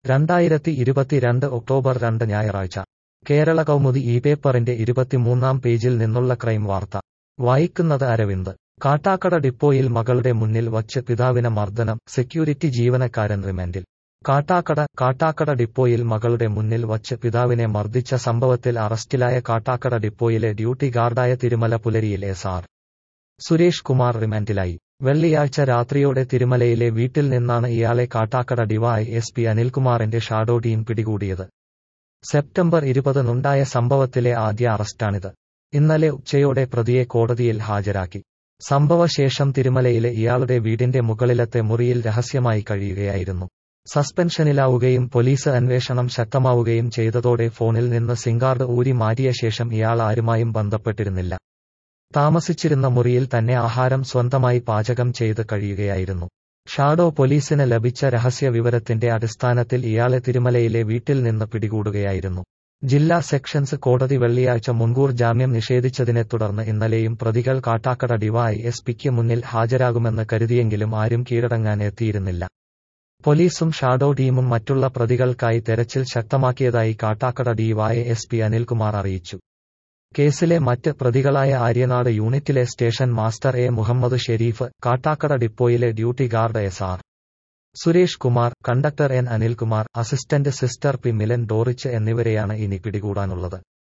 രണ്ടായിരത്തി ഇരുപത്തിരണ്ട് ഒക്ടോബർ രണ്ട് ഞായറാഴ്ച കേരള കൗമുദി ഈ പേപ്പറിന്റെ ഇരുപത്തിമൂന്നാം പേജിൽ നിന്നുള്ള ക്രൈം വാർത്ത വായിക്കുന്നത് അരവിന്ദ് കാട്ടാക്കട ഡിപ്പോയിൽ മകളുടെ മുന്നിൽ വച്ച് പിതാവിനെ മർദ്ദനം സെക്യൂരിറ്റി ജീവനക്കാരൻ റിമാൻഡിൽ കാട്ടാക്കട കാട്ടാക്കട ഡിപ്പോയിൽ മകളുടെ മുന്നിൽ വച്ച് പിതാവിനെ മർദ്ദിച്ച സംഭവത്തിൽ അറസ്റ്റിലായ കാട്ടാക്കട ഡിപ്പോയിലെ ഡ്യൂട്ടി ഗാർഡായ തിരുമല പുലരിയിൽ എസ് ആർ സുരേഷ് കുമാർ റിമാൻഡിലായി വെള്ളിയാഴ്ച രാത്രിയോടെ തിരുമലയിലെ വീട്ടിൽ നിന്നാണ് ഇയാളെ കാട്ടാക്കട ഡിവൈ എസ് പി അനിൽകുമാറിന്റെ ഷാഡോ ടീം പിടികൂടിയത് സെപ്റ്റംബർ ഇരുപതിനുണ്ടായ സംഭവത്തിലെ ആദ്യ അറസ്റ്റാണിത് ഇന്നലെ ഉച്ചയോടെ പ്രതിയെ കോടതിയിൽ ഹാജരാക്കി സംഭവശേഷം തിരുമലയിലെ ഇയാളുടെ വീടിന്റെ മുകളിലത്തെ മുറിയിൽ രഹസ്യമായി കഴിയുകയായിരുന്നു സസ്പെൻഷനിലാവുകയും പോലീസ് അന്വേഷണം ശക്തമാവുകയും ചെയ്തതോടെ ഫോണിൽ നിന്ന് സിംകാർഡ് ഊരി മാറ്റിയ ശേഷം ഇയാൾ ആരുമായും ബന്ധപ്പെട്ടിരുന്നില്ല താമസിച്ചിരുന്ന മുറിയിൽ തന്നെ ആഹാരം സ്വന്തമായി പാചകം ചെയ്ത് കഴിയുകയായിരുന്നു ഷാഡോ പോലീസിന് ലഭിച്ച രഹസ്യ വിവരത്തിന്റെ അടിസ്ഥാനത്തിൽ ഇയാളെ തിരുമലയിലെ വീട്ടിൽ നിന്ന് പിടികൂടുകയായിരുന്നു ജില്ലാ സെക്ഷൻസ് കോടതി വെള്ളിയാഴ്ച മുൻകൂർ ജാമ്യം നിഷേധിച്ചതിനെ തുടർന്ന് ഇന്നലെയും പ്രതികൾ കാട്ടാക്കട ഡിവൈ എസ് പിക്ക് മുന്നിൽ ഹാജരാകുമെന്ന് കരുതിയെങ്കിലും ആരും കീഴടങ്ങാൻ എത്തിയിരുന്നില്ല പോലീസും ഷാഡോ ടീമും മറ്റുള്ള പ്രതികൾക്കായി തെരച്ചിൽ ശക്തമാക്കിയതായി Kattakada DY S P Anilkumar അറിയിച്ചു കേസിലെ മറ്റ് പ്രതികളായ ആര്യനാട് യൂണിറ്റിലെ station master A Muhammad Sherif Kattakada ഡിപ്പോയിലെ duty guard S R Suresh Kumar conductor N Anilkumar assistant sister P Milan Dorich എന്നിവരെയാണ് ഇനി പിടികൂടാനുള്ളത്